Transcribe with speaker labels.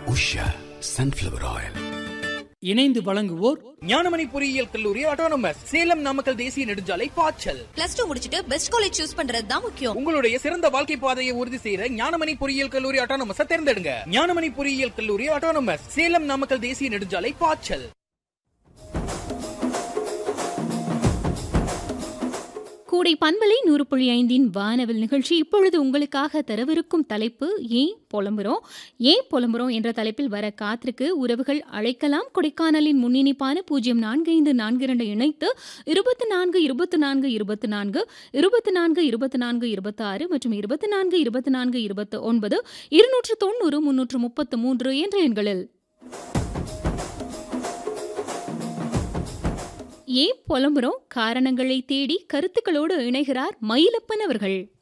Speaker 1: Usha sunflower oil
Speaker 2: இணைந்து வழங்குவோர்
Speaker 3: ஞானமணி பொறியியல் கல்லூரி ஆட்டோனமஸ் சேலம் நாமக்கல் தேசிய நெடுஞ்சாலை பாய்ச்சல்
Speaker 4: பிளஸ் டூ முடிச்சிட்டு பெஸ்ட் காலேஜ் சூஸ் பண்றது தான் முக்கியம்
Speaker 3: உங்களுடைய சிறந்த வாழ்க்கை பாதையை உறுதி செய்யற ஞானமணி பொறியியல் கல்லூரி ஆட்டோனமஸ தேர்ந்தெடுங்க ஞானமணி பொறியியல் கல்லூரி ஆட்டோனமஸ் சேலம் நாமக்கல் தேசிய நெடுஞ்சாலை பாய்ச்சல்
Speaker 5: கூடை பண்பலை நூறு புள்ளி ஐந்தின் வானவில் நிகழ்ச்சி இப்பொழுது உங்களுக்காக தரவிருக்கும் தலைப்பு ஏன் புலம்புறோம் ஏன் புலம்புறோம் என்ற தலைப்பில் வர காத்திருக்கு உறவுகள் அழைக்கலாம் கொடைக்கானலின் முன்னிணைப்பான பூஜ்ஜியம் நான்கு ஐந்து நான்கு இரண்டு இணைத்து இருபத்தி நான்கு இருபத்தி நான்கு இருபத்தி நான்கு இருபத்தி நான்கு இருபத்தி நான்கு இருபத்தி ஆறு மற்றும் இருபத்தி நான்கு இருபத்தி நான்கு இருபத்தி ஒன்பது இருநூற்று தொண்ணூறு முன்னூற்று முப்பத்து மூன்று என்ற எண்களில் ஏன் புலம்புறோம் காரணங்களை தேடி கருத்துக்களோடு இணைகிறார் மயிலப்பன் அவர்கள்